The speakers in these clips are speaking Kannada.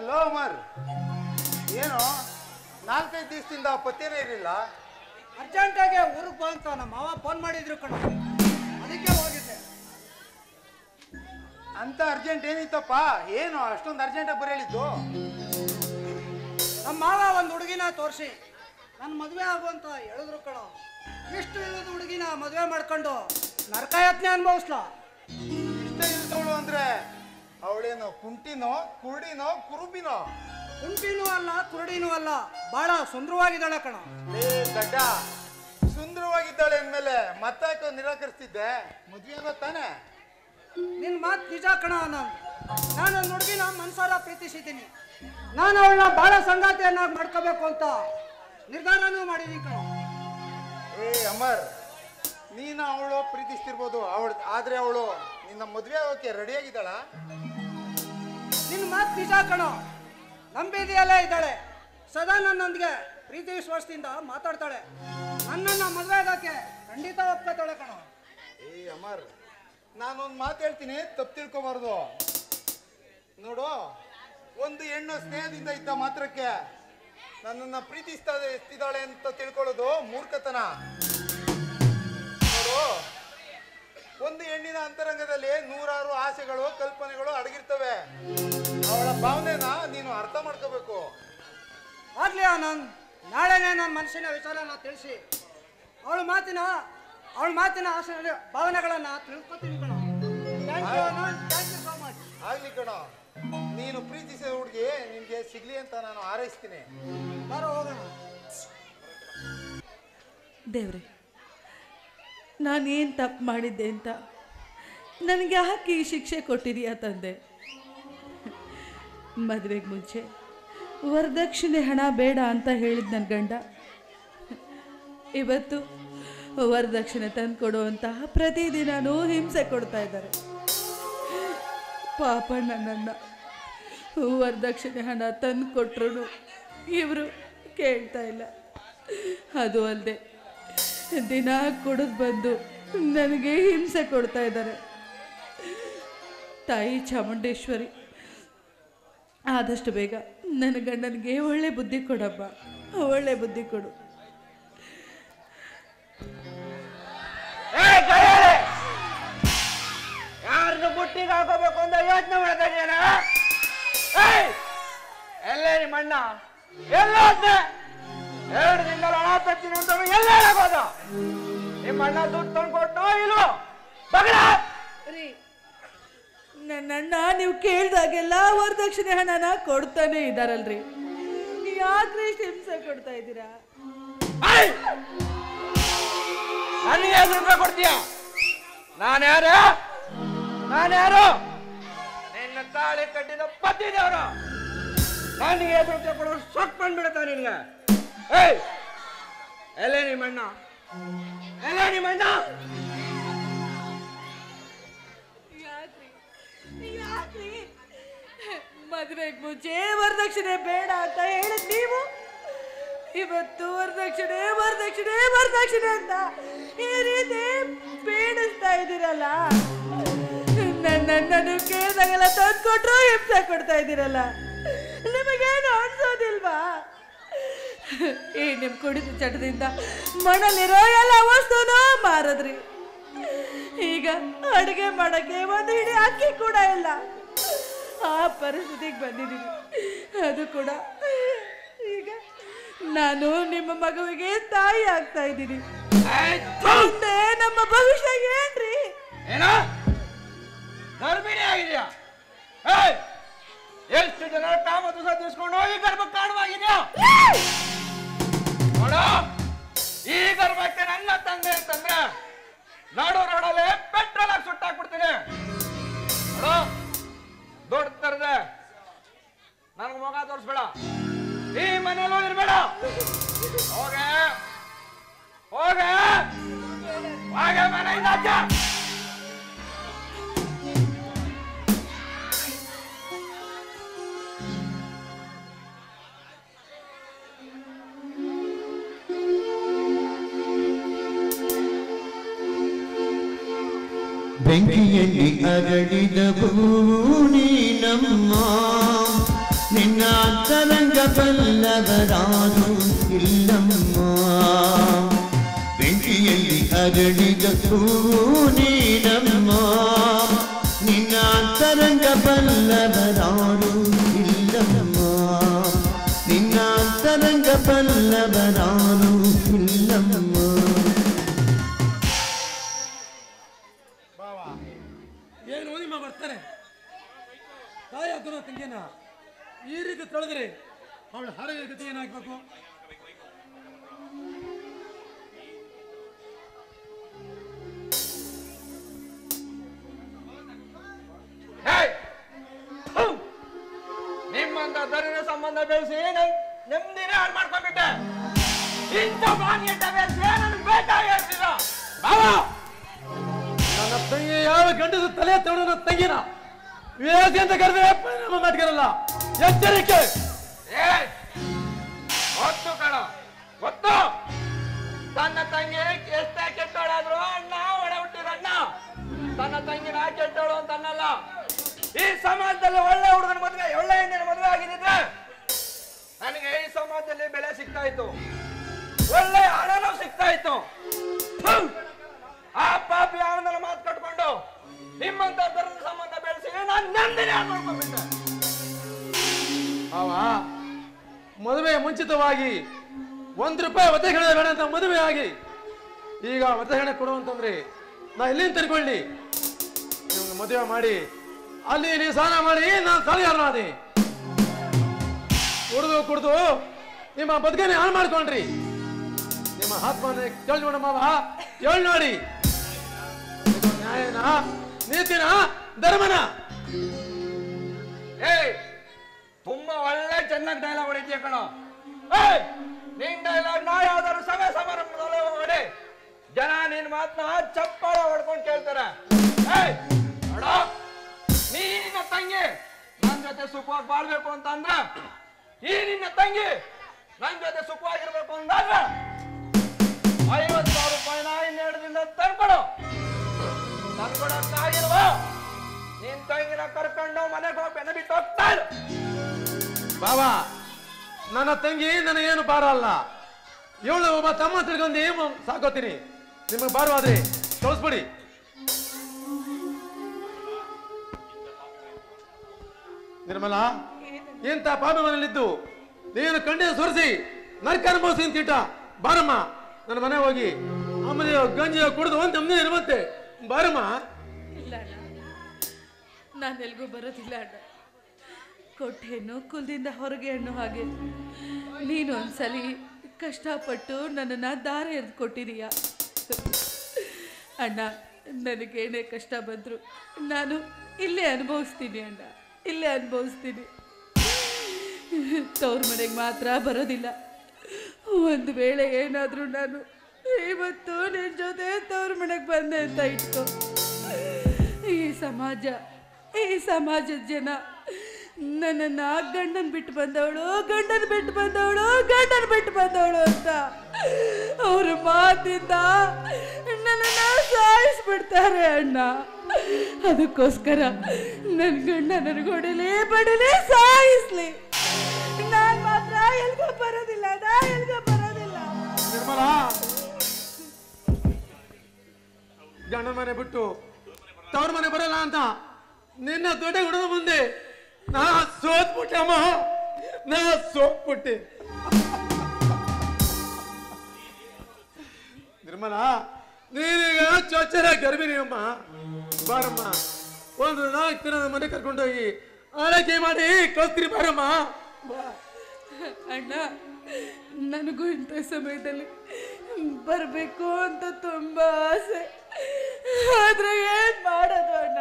ಹಲೋ ಅಮರ್ ಏನು ನಾಲ್ಕೈದು ದಿವಸದಿಂದ ಪತ್ತೇನೇ ಇರಲಿಲ್ಲ ಅರ್ಜೆಂಟಾಗಿ ಊರಿಗೆ ಬಾ ಅಂತ ನಮ್ಮ ಮಾವ ಫೋನ್ ಮಾಡಿದ್ರು ಕಣ ಅದಕ್ಕೆ ಹೋಗಿದ್ದೆ ಅಂತ ಅರ್ಜೆಂಟ್ ಏನಿತ್ತಪ್ಪ ಏನು ಅಷ್ಟೊಂದು ಅರ್ಜೆಂಟಾಗಿ ಬರೆಯಲಿದ್ದು ನಮ್ಮ ಮಾವ ಒಂದು ಹುಡುಗಿನ ತೋರಿಸಿ ನನ್ನ ಮದುವೆ ಆಗು ಅಂತ ಹೇಳಿದ್ರು ಕಣ ಇಷ್ಟು ಇಲ್ಲದ ಹುಡುಗಿನ ಮದುವೆ ಮಾಡ್ಕೊಂಡು ನರಕಾಯತ್ನೆ ಅನುಭವಿಸ್ಲ ಇಷ್ಟ ಇಲ್ದವಳು ಅಂದ್ರೆ ಅವಳೇನು ಕುಂಟಿನೋ ಕುರುಡಿನೋ ಕುರುಬಿನೋ ಕುಂಟಿನೂ ಅಲ್ಲ ಕುರುಡಿನೂ ಅಲ್ಲ ಬಹಳ ಸುಂದರವಾಗಿದ್ದಾಳೆ ಕಣ ಲೇ ದಡ್ಡ ಸುಂದರವಾಗಿದ್ದಾಳೆ ಅಂದಮೇಲೆ ಮತ್ತಾಕೋ ನಿರಾಕರಿಸ್ತಿದ್ದೆ ಮದ್ವೆ ಆಗೋ ತಾನೆ ನಿನ್ನ ಮಾತು ನಿಜ ಕಣ ನಾನು ನಾನು ಒಂದು ಹುಡುಗಿನ ಮನ್ಸಾರ ಪ್ರೀತಿಸಿದ್ದೀನಿ ನಾನು ಅವಳನ್ನ ಬಹಳ ಸಂಗಾತಿಯನ್ನಾಗಿ ಮಾಡ್ಕೋಬೇಕು ಅಂತ ನಿರ್ಧಾರನೂ ಮಾಡಿದ್ದೀನಿ ಕಣ ಏ ಅಮರ್ ನೀನು ಅವಳು ಪ್ರೀತಿಸ್ತಿರ್ಬೋದು ಅವಳು ಆದ್ರೆ ಅವಳು ನಿನ್ನ ಮದ್ವೆ ಆಗೋಕೆ ರೆಡಿಯಾಗಿದ್ದಾಳ ನಿನ್ನ ಮಾತು ನಿಜ ಕಣ ನಂಬಿದೆಯಲ್ಲೇ ಇದ್ದಾಳೆ ಸದಾ ನನ್ನೊಂದಿಗೆ ಪ್ರೀತಿ ವಿಶ್ವಾಸದಿಂದ ಮಾತಾಡ್ತಾಳೆ ನನ್ನನ್ನು ಮದುವೆ ಆಗೋಕ್ಕೆ ಖಂಡಿತ ಒಪ್ಕೋತಾಳೆ ಕಣ ಏ ಅಮರ್ ನಾನೊಂದು ಮಾತು ಹೇಳ್ತೀನಿ ತಪ್ಪು ತಿಳ್ಕೊಬಾರ್ದು ನೋಡು ಒಂದು ಹೆಣ್ಣು ಸ್ನೇಹದಿಂದ ಇದ್ದ ಮಾತ್ರಕ್ಕೆ ನನ್ನನ್ನು ಪ್ರೀತಿಸ್ತಾ ಇದ್ದಾಳೆ ಅಂತ ತಿಳ್ಕೊಳ್ಳೋದು ಮೂರ್ಖತನ ನೋಡು ಒಂದು ಹೆಣ್ಣಿನ ಅಂತರಂಗದಲ್ಲಿ ನೂರಾರು ಆಸೆಗಳು ಕಲ್ಪನೆಗಳು ಅಡಗಿರ್ತವೆ ಅವಳ ಭಾವನೆನ ನೀನು ಅರ್ಥ ಮಾಡ್ಕೋಬೇಕು ಆಗ್ಲಿ ಆನಂದ್ ನಾಳೆನೇ ನನ್ನ ಮನಸ್ಸಿನ ವಿಚಾರನ ತಿಳಿಸಿ ಅವಳ ಮಾತಿನ ಅವಳ ಮಾತಿನ ಆಸೆ ಭಾವನೆಗಳನ್ನು ತಿಳ್ಕೊತೀನಿ ಕಣ thank you Anand thank you so much ಆಗ್ಲಿ ಕಣ ನೀನು ಪ್ರೀತಿಸಿದ ಹುಡುಗಿ ನಿನ್ಗೆ ಸಿಗ್ಲಿ ಅಂತ ನಾನು ಹಾರೈಸ್ತೀನಿ ಬಾರೋ ಹೋಗೋಣ ದೇವ್ರೆ ನಾನೇನು ತಪ್ಪು ಮಾಡಿದ್ದೆ ಅಂತ ನನಗೆ ಯಾಕೆ ಈ ಶಿಕ್ಷೆ ಕೊಟ್ಟಿದೀಯಾ ತಂದೆ ಮದುವೆಗೆ ಮುಂಚೆ ವರದಕ್ಷಿಣೆ ಹಣ ಬೇಡ ಅಂತ ಹೇಳಿದ ನನ್ನ ಗಂಡ ಇವತ್ತು ವರದಕ್ಷಿಣೆ ತಂದು ಕೊಡುವಂತಹ ಪ್ರತಿದಿನನೂ ಹಿಂಸೆ ಕೊಡ್ತಾ ಇದ್ದಾರೆ ಪಾಪ ನನ್ನನ್ನು ವರದಕ್ಷಿಣೆ ಹಣ ತಂದು ಕೊಟ್ಟರು ಇವರು ಕೇಳ್ತಾ ಇಲ್ಲ ಅದು ಅಲ್ಲದೆ ದಿನ ಕುಡಿದು ಬಂದು ನನಗೆ ಹಿಂಸೆ ಕೊಡ್ತಾ ಇದ್ದಾರೆ ತಾಯಿ ಚಾಮುಂಡೇಶ್ವರಿ ಆದಷ್ಟು ಬೇಗ ನನ್ನ ಗಂಡನಿಗೆ ಒಳ್ಳೆ ಬುದ್ಧಿ ಕೊಡಮ್ಮ ಒಳ್ಳೆ ಬುದ್ಧಿ ಕೊಡು ಯಾರನ್ನು ಬುಟ್ಟಿಗೆ ಹಾಕೋಬೇಕು ಅಂತ ಯೋಚನೆ ಮಾಡ್ತಾ ಇದೀಯನ ಎಲ್ಲೇ ನಿಮ್ಮ ಅಣ್ಣ ಎಲ್ಲ ಎರಡು ದಿನದಲ್ಲಿ ಹಣ ತರ್ತೀನಿ ಅಂತ ಎಲ್ಲ ಹೇಳೋದು ನಿಮ್ಮ ಅಣ್ಣ ದುಡ್ಡು ತಂದು ಕೊಟ್ಟು ಇಲ್ವೋ ಬಗಲ ರೀ ನನ್ನಣ್ಣ ನೀವು ಕೇಳ್ದಾಗೆಲ್ಲ ವರದಕ್ಷಿಣೆ ಹಣನ ಕೊಡ್ತಾನೆ ಇದ್ದಾರಲ್ರಿ ಯಾಕ್ರಿ ಇಷ್ಟ್ ಹಿಂಸೆ ಕೊಡ್ತಾ ಇದ್ದೀರಾ ನನಗೆ ಐದು ರೂಪಾಯಿ ಕೊಡ್ತೀಯ ನಾನು ಯಾರು ನಾನು ಯಾರು ನಿನ್ನ ತಾಳಿ ಕಟ್ಟಿದ ಪತಿ ದೇವರು ನನಗೆ ಐದು ರೂಪಾಯಿ ಕೊಡೋ ಸೊಕ್ ಬಂದ್ಬಿಡುತ್ತ ನಿನ್ಗೆ ಏಯ್ ಎಲ್ಲೇ ನಿಮ್ಮ ಅಣ್ಣ ಎಲ್ಲೇ ನಿಮ್ಮ ಅಣ್ಣ ಯಾಕ್ರಿ ಯಾಕ್ರಿ ಮದ್ವೆಗ್ ಮುಂಚೆ ವರದಕ್ಷಿಣೆ ಬೇಡ ಅಂತ ಹೇಳಿದ್ ನೀವು ಇವತ್ತು ವರದಕ್ಷಿಣೆ ವರದಕ್ಷಿಣೆ ವರದಕ್ಷಿಣೆ ಅಂತ ಈ ರೀತಿ ಪೀಡಿಸ್ತಾ ಇದ್ದೀರಲ್ಲ ನನ್ನನ್ನು ಕೇಳಿದಾಗೆಲ್ಲ ತಂದ್ಕೊಟ್ರು ಹಿಂಸೆ ಕೊಡ್ತಾ ಇದ್ದೀರಲ್ಲ ನಿಮಗೇನು ಅನ್ಸೋದಿಲ್ವಾ ಈ ನಿಮ್ ಕುಡಿದ ಚಟದಿಂದ ಮಣಲಿರೋ ಎಲ್ಲ ವಸ್ತುನೂ ಮಾರದ್ರಿ ಈಗ ಅಡುಗೆ ಮಾಡಕ್ಕೆ ಒಂದು ಹಿಡಿ ಅಕ್ಕಿ ಕೂಡ ಇಲ್ಲ ಆ ಪರಿಸ್ಥಿತಿಗೆ ಬಂದಿದ್ದೀನಿ ಅದು ಕೂಡ ಈಗ ನಾನು ನಿಮ್ಮ ಮಗುವಿಗೆ ತಾಯಿ ಆಗ್ತಾ ಇದ್ದೀನಿ ಮುಂದೆ ನಮ್ಮ ಭವಿಷ್ಯ ಏನ್ರಿ ಏನ ಗರ್ಭಿಣಿ ಆಗಿದ್ಯಾ ಏಯ್ ಎಷ್ಟು ಜನ ಕಾಮ ದಿವಸ ತಿಸ್ಕೊಂಡು ಈ ಗರ್ಭ ಕಾರಣವಾಗಿದ್ಯಾ ನೋಡ ಈ ಗರ್ಭಕ್ಕೆ ನನ್ನ ತಂದೆ ಅಂತಂದ್ರೆ ನಾಡು ರೋಡಲ್ಲಿ ಪೆಟ್ರೋಲ್ ಹಾಕಿ ಸುಟ್ಟಾಕ್ಬಿಡ್ತೀನಿ ನೋಡು ದೊಡ್ಡ ತರದೆ ನನಗೆ ಮಗ ತೋರಿಸ್ಬೇಡ ಈ ಮನೇಲೂ ಇರ್ಬೇಡ ಹೋಗೆ ಹೋಗೆ ಹೋಗೆ ಮನೆಯಿಂದ ಆಚೆ. ಬೆಂಕಿಯಲ್ಲಿ ಅರಳಿದ ಭೂನಿ ನಮ್ಮ ನಿನ್ನ ಅಂತರಂಗ ಬಲ್ಲವರಾರು ಇಲ್ಲಮ್ಮ ಬೆಂಕಿಯಲ್ಲಿ ಅರಳಿದ ಹೂವು ನೀನಮ್ಮ ನಿನ್ನ ಅಂತರಂಗ ಬಲ್ಲವರಾರು ಇಲ್ಲಮ್ಮ ನಿನ್ನ ಅಂತರಂಗ ಬಲ್ಲವರಾರು ಇಲ್ಲಮ್ಮ ಏನು ನಿಮ್ಮ ಬರ್ತಾರೆ ತಾಯಿ ಅಕ್ಕನ ತಂಗಿಯನ್ನ ಈ ರೀತಿ ತೊಳೆದ್ರೆ ಅವಳ ಹರಗ ಗತಿ ಏನಾಗಬೇಕು ಹೇಯ್! ಥು! ನಿಮ್ಮಂತ ದರಿದ್ರ ಸಂಬಂಧ ಬೆಳೆಸಿ ನನ್ ನೆಮ್ಮದಿನೇ ಹಾಳು ಮಾಡ್ಕೊಂಡ್ಬಿಟ್ಟೆ ಇಂಥ ಮಾನ್ಯತೆ ಬೆಳೆಸಿ ನನ್ಗೆ ಬೇಕಾಗಿರ್ತಿಲ್ಲ ಬಾವ ನನ್ನ ತಂಗಿ ಯಾವ ಗಂಡಸ ತಲೆ ತಗೊಂಡು ನನ್ನ ತಂಗಿನ ವಿರೋಧಿ ಅಂತ ಕರೆದ್ರೆ ಪರಿಣಾಮ ಮಾಡ್ತಿರಲ್ಲ ಎಚ್ಚರಿಕೆ ಏಯ್! ಗೊತ್ತು ಕಣ ಗೊತ್ತು ತನ್ನ ತಂಗಿ ಎಷ್ಟೇ ಕೆಟ್ಟೋಳಾದ್ರು ಅಣ್ಣ ಒಡ ಹುಟ್ಟಿದ ಅಣ್ಣ ತನ್ನ ತಂಗಿನ ಕೆಟ್ಟೋಳು ಅಂತ ಅನ್ನಲ್ಲ ಈ ಸಮಾಜದಲ್ಲಿ ಒಳ್ಳೆ ಹುಡುಗನ ಮದುವೆ ಒಳ್ಳೆ ಹೆಣ್ಣಿನ ಮದುವೆ ಆಗಿದ್ರೆ ನನಗೆ ಈ ಸಮಾಜದಲ್ಲಿ ಬೆಲೆ ಸಿಗ್ತಾ ಇತ್ತು ಒಳ್ಳೆ ಹಣನೂ ಸಿಗ್ತಾ ಇತ್ತು ಥು! ಆ ಪಾಪಿ ಅವನ ಮಾತು ಕಟ್ಕೊಂಡು ನಿಮ್ಮಂತ ದರದ ಸಂಬಂಧ ಬೆಳೆಸಿ ನಾನು ನಂದಿನಿ ಮಾಡ್ಕೊಂಡ್ಬಿಟ್ಟೆ ಅವ ಮದುವೆ ಮುಂಚಿತವಾಗಿ ಒಂದು ರೂಪಾಯಿ ಒತ್ತೆಗಣೆ ಬೇಡ ಅಂತ ಮದುವೆ ಆಗಿ ಈಗ ಒತ್ತೆಗಣೆ ಕೊಡು ಅಂತಂದ್ರೆ ನಾ ಎಲ್ಲಿಂದ ತರ್ಕೊಳ್ಳಿ ನಿಮ್ಗೆ ಮದುವೆ ಮಾಡಿ ಅಲ್ಲಿ ನೀವು ಸ್ನಾನ ಮಾಡಿ ನಾನು ಸಾಲಿಗಾರನಾದಿ ಕುಡ್ದು ಕುಡ್ದು ನಿಮ್ಮ ಬದುಕನೆ ಹಾಳು ಮಾಡ್ಕೊಂಡ್ರಿ ನಿಮ್ಮ ಆತ್ಮನೆ ಕೇಳಿ ನೋಡ ಮಾವ ಕೇಳಿ ನೋಡಿ ಇದು ನ್ಯಾಯನ ನೀತಿನ ಧರ್ಮನ ಏಯ್ ತುಂಬಾ ಒಳ್ಳೆ ಚೆನ್ನಾಗಿ ಡೈಲಾಗ್ ಹೊಡಿತೀಯ ಕಣ ಏಯ್ ನಿನ್ ಡೈಲಾಗ್ ನಾ ಯಾವ್ದಾದ್ರು ಸಭೆ ಸಮಾರಂಭದಲ್ಲಿ ಹೊಡಿ ಜನ ನಿನ್ ಮಾತನ್ನ ಚಪ್ಪಾಳ ಹೊಡ್ಕೊಂಡು ಕೇಳ್ತಾರೆ ಏಯ್ ನೋಡ ನೀ ನಿನ್ನ ತಂಗಿ ನನ್ ಜೊತೆ ಸುಖವಾಗಿ ಬಾಳ್ಬೇಕು ಅಂತ ಅಂದ್ರ ಈ ನಿನ್ನ ತಂಗಿ ನನ್ ಜೊತೆ ಸುಖವಾಗಿರ್ಬೇಕು ಅಂದಾಗ ಐವತ್ತು ಸಾವಿರ ರೂಪಾಯಿನ ಇನ್ನೆರಡು ದಿನ ತಂದ್ಕೊಡು ತಂದ್ಕೊಡಕ್ಕಾಗಿಲ್ವ ನಿನ್ ತಂಗಿನ ಕರ್ಕೊಂಡು ಮನೆಗೆ ಹೋಗಿ ಬೆನ್ನ ಬಿಟ್ಟು ಹೋಗ್ತಾ ಇರು. ಬಾಬಾ ನನ್ನ ತಂಗಿ ನನಗೇನು ಭಾರ ಅಲ್ಲ ಇವಳು ಒಬ್ಬ ತಮ್ಮ ತಿಳ್ಕೊಂಡು ಮ- ಸಾಕೋತೀನಿ ನಿಮಗೆ ಭಾರವಾದ್ರೆ ಕಳಿಸ್ಬಿಡಿ ನಿರ್ಮಲ ಇಂಥ ಪಾಪ ಮನೇಲಿದ್ದು ನೀನು ಕಂಡಿನ ಸುರಿಸಿ ನರ್ಕ ಅನುಭವಿಸಿ ಅಂತೀಟ ಬಾರಮ್ಮ ನನ್ನ ಮನೆ ಹೋಗಿ ಆಮೇಲೆ ಗಂಜಿ ಕುಡಿದು ಒಂದು ನಮ್ದೇ ಇರುವಂತೆ ಬಾರಮ್ಮ ಇಲ್ಲ ಅಣ್ಣ ನಾನು ಎಲ್ಗೂ ಬರೋದಿಲ್ಲ ಅಣ್ಣ ಕೊಟ್ಟ ಹೆಣ್ಣು ಕುಲದಿಂದ ಹೊರಗೆ ಹೆಣ್ಣು ಹಾಗೆ ನೀನು ಒಂದ್ಸಲಿ ಕಷ್ಟಪಟ್ಟು ನನ್ನನ್ನು ದಾರ ಎರೆದು ಕೊಟ್ಟಿದೀಯ ಅಣ್ಣ ನನಗೇನೇ ಕಷ್ಟ ಬಂದ್ರು ನಾನು ಇಲ್ಲೇ ಅನುಭವಿಸ್ತೀನಿ ಅಣ್ಣ ಇಲ್ಲೇ ಅನುಭವಿಸ್ತೀನಿ ತವ್ರ ಮನೆಗೆ ಮಾತ್ರ ಬರೋದಿಲ್ಲ ಒಂದು ವೇಳೆ ಏನಾದರೂ ನಾನು ಇವತ್ತು ನಿನ್ನ ಜೊತೆ ತವ್ರ ಮನೆಗೆ ಬಂದೆ ಅಂತ ಇಟ್ಕೋ ಈ ಸಮಾಜ ಈ ಸಮಾಜದ ಜನ ನನ್ನನ್ನ ಗಂಡನ್ ಬಿಟ್ಟು ಬಂದವಳು ಗಂಡನ್ ಬಿಟ್ಟು ಬಂದವಳು ಗಂಡನ್ ಬಿಟ್ಟು ಬಂದವಳು ಅಂತ ಅವ್ರ ಮಾತಿಂದ ನನ್ನನ್ನ ಸಾಯಿಸ್ಬಿಡ್ತಾರೆ ಅಣ್ಣ ಅದಕ್ಕೋಸ್ಕರ ನನ್ನ ಗಂಡ ನನಗೆ ಹೊಡಿಲಿ ಬಡಿಲಿ ಸಾಯಿಸ್ಲಿ ನಾನ್ ಮಾತ್ರ ಎಲ್ಗೂ ಬರೋದಿಲ್ಲ ನಾ ಎಲ್ಗೂ ಬರೋದಿಲ್ಲ ನಿರ್ಮಲಾ ಗಂಡನ ಮನೆ ಬಿಟ್ಟು ತವ್ರ ಮನೆ ಬರಲ್ಲ ಅಂತ ನಿನ್ನ ದೊಡ್ಡ ಗುಣದ ಮುಂದೆ ನಾ ಸೋತ್ಬಿಟ್ಟೆ ಅಮ್ಮ ನಾ ಸೋತ್ಬಿಟ್ಟೆ ನಿರ್ಮಲಾ ನೀನೀಗ ಚೊಚ್ಚರ ಗರ್ಭಿಣಿ ಅಮ್ಮ ಬಾರಮ್ಮ ಒಂದು ನಾಲ್ಕು ದಿನ ಮನೆ ಕರ್ಕೊಂಡೋಗಿ ಆರೈಕೆ ಮಾಡಿ ಕಳ್ಸ್ತೀನಿ ಬಾರಮ್ಮ ಬಾ ಅಣ್ಣ ನನಗೂ ಇಂಥ ಸಮಯದಲ್ಲಿ ಬರಬೇಕು ಅಂತ ತುಂಬಾ ಆಸೆ ಆದ್ರೆ ಏನ್ ಮಾಡೋದು ಅಣ್ಣ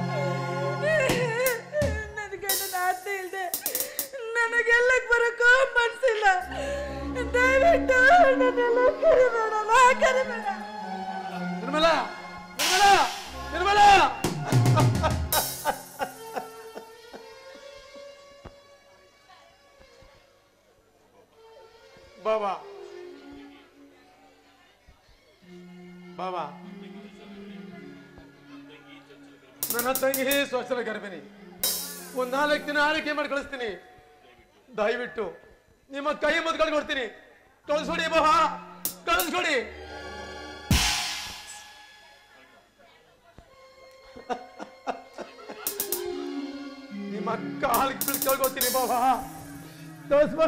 ನನಗೆ ನನ್ನ ಆಸೆ ಇಲ್ದೆ ನನಗೆಲ್ಲಕ್ ಬರಕ್ಕೂ ಮನ್ಸಿಲ್ಲ ದಯವಿಟ್ಟು ನನ್ನೆಲ್ಲ ಕರಿಬೇಡಲ್ಲ ಕರಿಬೇಡ ನಿರ್ಮಲಾ ನಿರ್ಮಲಾ ನಿರ್ಮಲಾ ಬಾಬಾ ಬಾಬಾ ನನ್ನ ತಂಗಿ ಸ್ವಚ್ಛರ ಗರ್ಭಿಣಿ ಒಂದ್ ನಾಲ್ಕು ದಿನ ಆರೈಕೆ ಮಾಡಿ ಕಳಿಸ್ತೀನಿ ದಯವಿಟ್ಟು ನಿಮ್ಮ ಕೈ ಮುದ್ದು ಕೊಡ್ತೀನಿ ಕಳಿಸ್ಕೊಡಿ ಬಾವ ಕಳಿಸ್ಕೊಡಿ ನಿಮ್ಮ ಕಾಲಿಗೆ ಬೀಳ್ ಕೇಳ್ಕೊತೀನಿ ಬಾವ ಕಳಿಸ್ಬೇಡ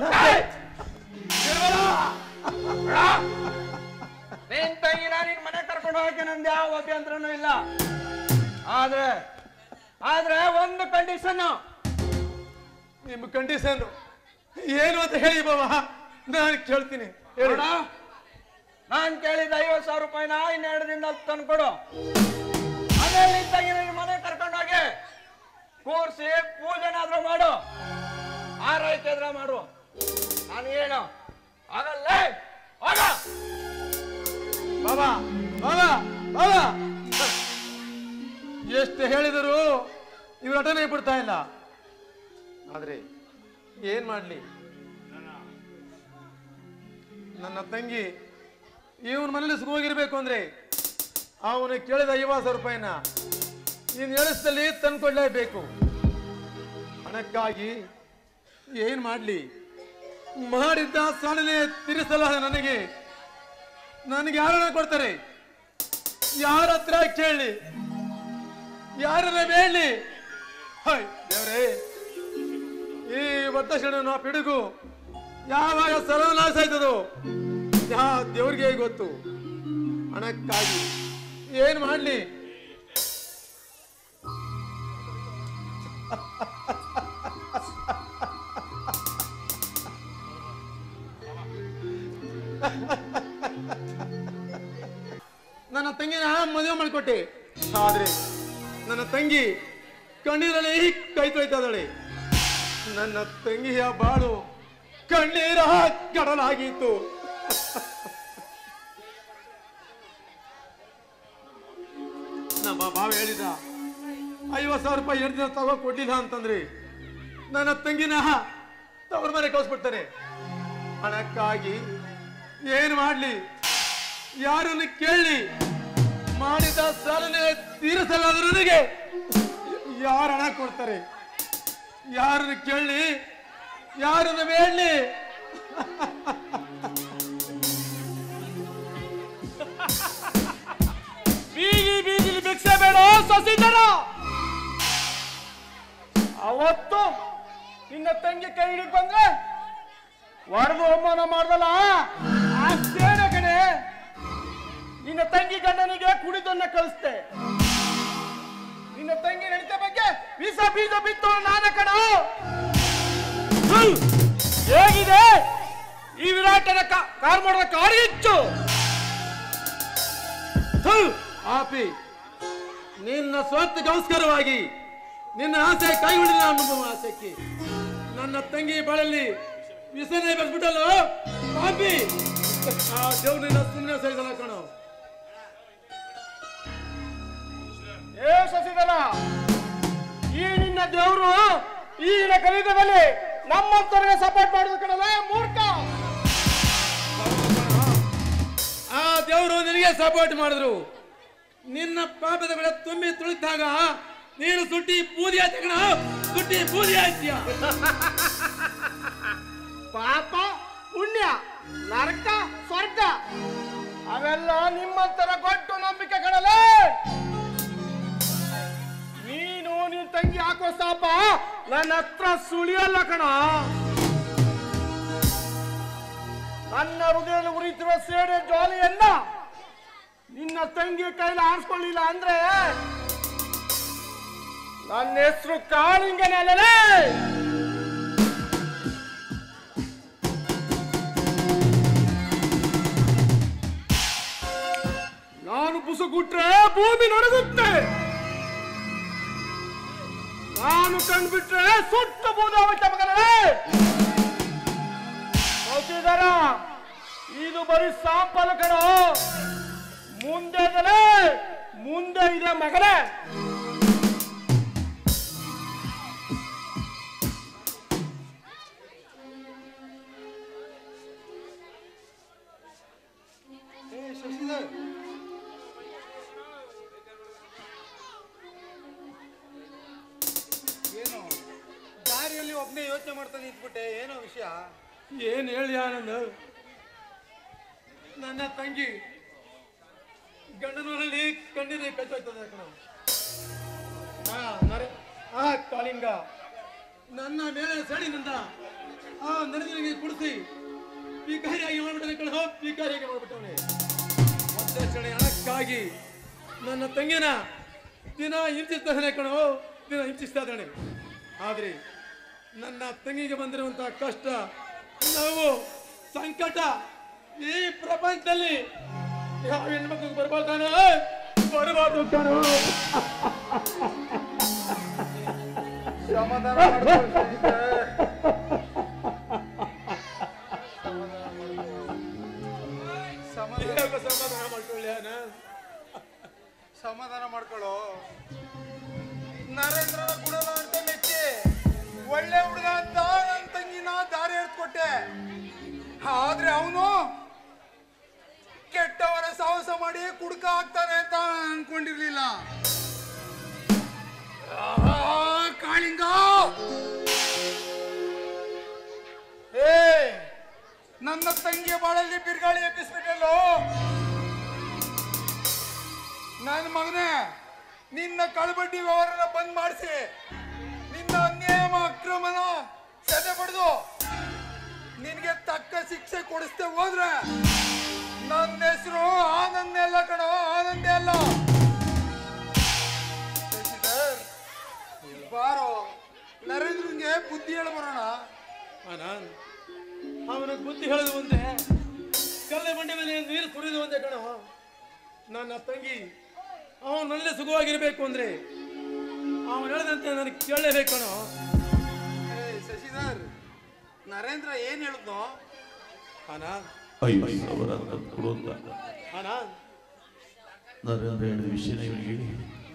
ನಿನ್ ತಂಗಿನ ನಿನ್ ಮನೆ ಕರ್ಕೊಂಡು ಹೋಗಕ್ಕೆ ನಂದು ಯಾವ ಅಭ್ಯಂತರನೂ ಇಲ್ಲ ಆದ್ರೆ ಆದ್ರೆ ಒಂದು ಕಂಡೀಷನ್ ನಿಮ್ಮ ಕಂಡೀಷನ್ ಏನು ಅಂತ ಹೇಳಿ ಬಾವ ನಾನು ಕೇಳ್ತೀನಿ ಹೇಳಿ ನಾನ್ ಕೇಳಿದ ಐವತ್ ಸಾವಿರ ರೂಪಾಯಿನ ಇನ್ನೆರಡು ದಿನದಲ್ಲಿ ತಂದ್ಕೊಡು ಅದೇ ನಿನ್ ತಂಗಿ ನಿನ್ ಮನೆ ಕರ್ಕೊಂಡು ಹೋಗಿ ಕೂರ್ಸಿ ಪೂಜೆನಾದ್ರೂ ಮಾಡು ಆರೈಕೆ ಇದ್ರೆ ಮಾಡು ನಾನು ಏನು ಆಗಲ್ಲೇ ಹೋಗ ಬಾಬಾ ಬಾಬಾ ಬಾಬಾ ಎಷ್ಟು ಹೇಳಿದರು ಇವ್ರ ಅಟನೆ ಬಿಡ್ತಾ ಇಲ್ಲ ಆದ್ರೆ ಏನ್ ಮಾಡ್ಲಿ ನನ್ನ ತಂಗಿ ಇವನ್ ಮನೇಲಿ ಸುಖವಾಗಿರ್ಬೇಕು ಅಂದ್ರೆ ಅವನು ಕೇಳಿದ ಐವತ್ತು ಸಾವಿರ ರೂಪಾಯಿನ ಇನ್ ಎಳಿಸದಲ್ಲಿ ತಂದ್ಕೊಡ್ಲೇಬೇಕು ಹಣಕ್ಕಾಗಿ ಏನ್ ಮಾಡ್ಲಿ ಮಾಡಿದ್ದ ಸಾಲನೆ ತೀರಿಸಲ್ಲ ನನಗೆ ನನಗೆ ಯಾರನ್ನ ಕೊಡ್ತಾರೆ ಯಾರ ಹತ್ರ ಕೇಳಿ ಯಾರನ್ನ ಬೇಡಿ ಹಾಯ್ ದೇವ್ರೇ ಈ ಒತ್ತಕ್ಷಣ ಪಿಡುಗು ಯಾವಾಗ ಸರ್ವನಾಶ ಆಯ್ತದೋ ಯಾ ದೇವ್ರಿಗೆ ಗೊತ್ತು ಹಣಕ್ಕಾಗಿ ಏನ್ ಮಾಡ್ಲಿ ನನ್ನ ತಂಗಿನ ಮದುವೆ ಮಾಡಿಕೊಟ್ಟೆ ಆದ್ರೆ ನನ್ನ ತಂಗಿ ಕಣ್ಣೀರಲ್ಲಿ ಕೈ ತೊಯ್ತಾ ಇದ್ದಾಳೆ ನನ್ನ ತಂಗಿಯ ಬಾಳು ಕಣ್ಣೀರ ಕಡಲಾಗಿತ್ತು ನಮ್ಮ ಬಾವ ಹೇಳಿದ ಐವತ್ತು ಸಾವಿರ ರೂಪಾಯಿ ಎರಡು ದಿನ ತಗೋ ಕೊಡ್ಲಿಲ್ಲ ಅಂತಂದ್ರೆ ನನ್ನ ತಂಗಿನ ತವ್ರ ಮನೆ ಕಳಿಸ್ಬಿಡ್ತಾರೆ ಹಣಕ್ಕಾಗಿ ಏನು ಮಾಡ್ಲಿ ಯಾರನ್ನು ಕೇಳಿ ಮಾಡಿದ ಸಾಲನೆ ತೀರಿಸಲಾದ ನನಗೆ ಯಾರು ಹಣ ಕೊಡ್ತಾರೆ ಯಾರನ್ನು ಕೇಳಿ ಯಾರನ್ನು ಬೇಡಲಿ ಬೀದಿ ಬೀದಿಲಿ ಭಿಕ್ಷೆ ಬೇಡ ಸಸಿದರ ಅವತ್ತು ನಿನ್ನ ತಂಗಿ ಕೈ ಹಿಡಿದು ಬಂದ್ರೆ ಹೊಡೆದು ಅವಮಾನ ಮಾಡ್ದಲ್ಲ ಅಷ್ಟೇನ ಕಣೆ ನಿನ್ನ ತಂಗಿ ಗಂಡನಿಗೆ ಕುಡಿದನ್ನ ಕಳಿಸ್ತೆ ನಿನ್ನ ತಂಗಿ ನಡೀತೆ ಬಗ್ಗೆ ವಿಷ ಬೀಜ ಬಿತ್ತು ನಾನ ಕಣ ಹ್ಮ್. ಹೇಗಿದೆ ಈ ವಿರಾಟನ ಕಾ- ಕಾರ್ಮೋಡದ ಕಾರಿ ಹೆಚ್ಚು ಆಪಿ ನಿನ್ನ ಸ್ವಾರ್ಥಗೋಸ್ಕರವಾಗಿ ನಿನ್ನ ಆಸೆ ಕೈ ಹಿಡಿದ ಅನ್ನುವ ಆಸೆಕ್ಕೆ ನನ್ನ ತಂಗಿ ಬಾಳಲ್ಲಿ ವಿಸನೆ ಬರ್ಬಿಟ್ಟಲ್ಲ ಪಾಪಿ ಆ ದೇವ್ರು ನಿನ್ನ ಸುಮ್ಮನೆ ಸಹಿಸಲ್ಲ ಕಣೋ ಏ ಶಶಿಧರ ಈ ನಿನ್ನ ದೇವರು ಈ ನಿನ್ನ ಕಲಿಯುಗದಲ್ಲಿ ನಮ್ಮಂತವರಿಗೆ ಸಪೋರ್ಟ್ ಮಾಡೋದು ಕಣಲ್ಲ ಮೂರ್ಖ ಆ ದೇವರು ನಿನಗೆ ಸಪೋರ್ಟ್ ಮಾಡಿದ್ರು ನಿನ್ನ ಪಾಪದ ಬೆಳೆ ತುಂಬಿ ತುಳಿದಾಗ ನೀನು ಸುಟ್ಟಿ ಬೂದಿ ಆಯ್ತ ಕಣ ಸುಟ್ಟಿ ಬೂದಿ ಆಯ್ತೀಯ ಪಾಪ ಪುಣ್ಯ ನರಕ ಸ್ವರ್ಗ ಅವೆಲ್ಲ ನಿಮ್ಮಂತರ ಕೊಟ್ಟು ನಂಬಿಕೆ ಕಣಲೇ ನೀನು ನಿನ್ ತಂಗಿ ಹಾಕೋ ಸಾಪ ನನ್ನ ಹತ್ರ ಸುಳಿಯಲ್ಲ ಕಣ ನನ್ನ ಹೃದಯದಲ್ಲಿ ಉರಿತಿರುವ ಸೇಡೆ ಜ್ವಾಲೆಯನ್ನ ನಿನ್ನ ತಂಗಿ ಕೈಲಿ ಆರಿಸ್ಕೊಳ್ಳಿಲ್ಲ ಅಂದ್ರೆ ನನ್ನ ಹೆಸರು ಕಾಳಿಂಗನಲ್ಲೇ ನಾನು ಬುಸುಗುಟ್ರೆ ಭೂಮಿ ನಡುಗುತ್ತೆ ನಾನು ಕಂಡ್ಬಿಟ್ರೆ ಸುಟ್ಟು ಬೂದಾವಕ್ಕೆ ಮಗನೇ ಹೌದಿದಾರ ಇದು ಬರೀ ಸಾಂಪಲ್ ಕಣೋ ಮುಂದೆ ಇದೆಲೇ, ಮುಂದೆ ಇದೆ ಮಗನೇ ಏ ಶಶಿಧರ್ ಏನು ದಾರಿಯಲ್ಲಿ ಒಬ್ಬ ಒಬ್ಬನೇ ಯೋಚನೆ ಮಾಡ್ತಾ ನಿಂತ್ಬಿಟ್ಟೆ ಏನೋ ವಿಷಯ ಏನು ಹೇಳಿ ಆನಂದ ನನ್ನ ತಂಗಿ ಗಂಡನಲ್ಲಿ ಕಣ್ಣೀರೇ ಕಟ್ಟೋಯ್ತದೆ ಕಣ ಆ ನರೆ ಆ ಕಾಳಿಂಗ ನನ್ನ ಮೇಲೆ ಸಡಿನಿಂದ ಆ ನರೇಂದ್ರನಿಗೆ ಕುಡಿಸಿ ಪಿಕಾರಿಯಾಗಿ ಮಾಡ್ಬಿಟ್ಟನೆ ಕಣ ಪಿಕಾರಿಯಾಗಿ ಮಾಡ್ಬಿಟ್ಟವನೆ ಒಂದೇ ಕ್ಷಣ ಹಣಕ್ಕಾಗಿ ನನ್ನ ತಂಗಿನ ದಿನ ಹಿಂಸಿಸ್ತಾನೆ ಕಣೋ ದಿನ ಹಿಂಸಿಸ್ತಾ ಇದ್ದಾನೆ ಆದ್ರೆ ನನ್ನ ತಂಗಿಗೆ ಬಂದಿರುವಂತಹ ಕಷ್ಟ ನೋವು ಸಂಕಟ ಈ ಪ್ರಪಂಚದಲ್ಲಿ ಯಾವ ಹೆಣ್ಮಕ್ಳಿಗೆ ಬರ್ಬಾರ್ದಾನ ಬರಬಾರ್ದು ಕಣೋ ಸಮಾಧಾನ ಮಾಡ್ಕೊಳ್ಳಿ ಶಶಿಧರ್. ಸಮಾಧಾನ ಯಾಕೆ ಸಮಾಧಾನ ಮಾಡ್ಕೊಳ್ಳಿ ಆನಂದ್? ಸಮಾಧಾನ ಮಾಡ್ಕೊಳ್ಳೋ ನರೇಂದ್ರನ ಗುಣದ ಅಂತ ಮೆಚ್ಚಿ ಒಳ್ಳೆ ಹುಡುಗ ಅಂತ ನನ್ನ ತಂಗಿನ ದಾರಿ ಎಳ್ಕೊಟ್ಟೆ ಆದ್ರೆ ಅವನು ಕೆಟ್ಟವರ ಸಾಹಸ ಮಾಡಿ ಕುಡುಕ ಆಗ್ತಾನೆ ಅಂತ ನಾನ್ ಅನ್ಕೊಂಡಿರ್ಲಿಲ್ಲ ಆ, ಕಾಳಿಂಗ ಏ ನನ್ನ ತಂಗಿಯ ಬಾಳಲ್ಲಿ ಬಿರುಗಾಳಿ ಎಬ್ಬಿಸ್ಬಿಟ್ಟಲ್ಲೋ ನನ್ನ ಮಗನೇ ನಿನ್ನ ಕಳಬಡ್ಡಿ ವ್ಯವಹಾರನ ಬಂದ್ ಮಾಡಿಸಿ ನಿನ್ನ ಅನ್ಯಾಯ ಅಕ್ರಮನ ಸದೆ ಪಡೆದು ನಿನಗೆ ತಕ್ಕ ಶಿಕ್ಷೆ ಕೊಡಿಸ್ದೆ ಹೋದ್ರೆ ನನ್ನ ಹೆಸರು ಆನಂದ ಅಲ್ಲ ಕಣೋ ಆನಂದೇ ಅಲ್ಲ ಶಶಿಧರ್, ಬಾರೋ ನರೇಂದ್ರನ್ಗೆ ಬುದ್ಧಿ ಹೇಳಿ ಬರೋಣ ಆನಂದ್ ಅವನಿಗೆ ಬುದ್ಧಿ ಹೇಳೋದು ಒಂದೇ ಕಲ್ಲೆ ಬಂಡೆ ಮೇಲೆ ನೀರು ಸುರಿದು ಒಂದೇ ಕಣ ನನ್ನ ತಂಗಿ ಅವನಲ್ಲೇ ಸುಖವಾಗಿರ್ಬೇಕು ಅಂದ್ರೆ ಅವನು ಹೇಳದಂತೆ ನನಗೆ ಕೇಳಲೇಬೇಕು ಕಣೋ ಏ, ಶಶಿಧರ್ ನರೇಂದ್ರ ಏನ್ ಹೇಳಿದ್ನೋ ಆನಂದ್ ಐದು ಸಾವಿರ ಅಂತ ಕೊಡು ಅಂತ ಆನಂದ್ ನರೇಂದ್ರ ಹೇಳಿದ ವಿಷಯನ ಇವನಿಗೆ ಹೇಳಿ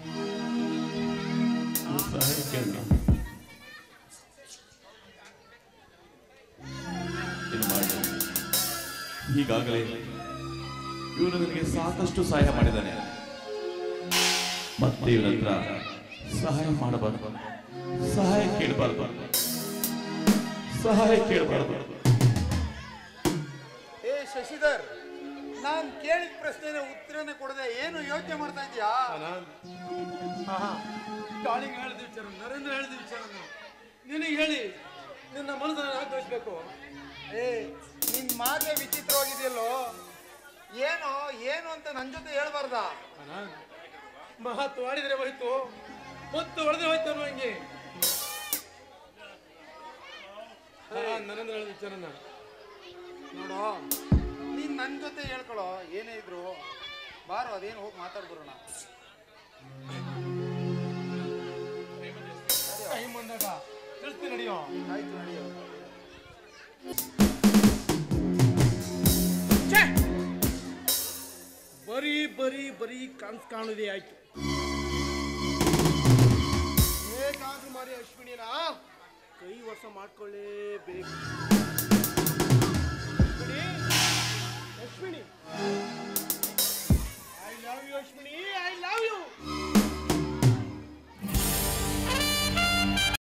ಅವ್ರ ಸಹಾಯ ಕೇಳೋಣ ಇದು ಮಾಡಿ ಈಗಾಗಲೇ ಇವನು ನನಗೆ ಸಾಕಷ್ಟು ಸಹಾಯ ಮಾಡಿದ್ದಾನೆ ಮತ್ತೆ ಇವನ ಹತ್ರ ಸಹಾಯ ಮಾಡಬಾರ್ದು ಸಹಾಯ ಕೇಳಬಾರ್ದು ಸಹಾಯ ಕೇಳಬಾರ್ದು ಏ ಶಶಿಧರ್ ನಾನ್ ಕೇಳಿದ ಪ್ರಶ್ನೆನ ಉತ್ತರನೇ ಕೊಡದೆ ಏನು ಯೋಚನೆ ಮಾಡ್ತಾ ಇದ್ಯಾ ಆನಂದ್ ಆಹಾ ಕಾಳಿಂಗ್ ಹೇಳಿದ ವಿಚಾರ ನರೇಂದ್ರ ಹೇಳಿದ ವಿಚಾರ ನಿನಗೆ ಹೇಳಿ ನಿನ್ನ ಮನಸ್ಸನ್ನು ಆಕ್ರಮಿಸ್ಬೇಕು ಏ ನಿನ್ ಮಾತೆ ವಿಚಿತ್ರವಾಗಿದೆಯಲ್ಲೋ ಏನು ಏನು ಅಂತ ನನ್ ಜೊತೆ ಹೇಳ್ಬಾರ್ದ ಆನಂದ್ ಮಹತ್ವ ಆಡಿದ್ರೆ ಹೋಯ್ತು ಮತ್ತು ಹೊಡೆದ್ರೆ ಹೋಯ್ತು ಅನ್ನೋ ಹಂಗೆ ಹಾ, ನರೇಂದ್ರ ಹೇಳಿದ ವಿಚಾರನ ನೋಡು ನೀನ್ ನನ್ ಜೊತೆ ಹೇಳ್ಕೊಳೋ ಏನೇ ಇದ್ರು ಬಾರೋ ಅದೇನು ಹೋಗಿ ಮಾತಾಡ್ಬರೋಣ ಟೈಮ್ ಬಂದಾಗ ತಿಳಿಸ್ತೀನಿ ನಡೆಯೋ ಆಯ್ತು ನಡೆಯೋ ಬರೀ ಬರೀ ಬರೀ ಕನ್ಸ್ ಕಾಣುದೇ ಆಯ್ತು ಹೇಗಾದ್ರೂ ಮಾಡಿ ಅಶ್ವಿನಿನ ಕೈ ವರ್ಷ ಮಾಡ್ಕೊಳ್ಳೇಬೇಕು Ashwini Ashwini I love you Ashwini I love you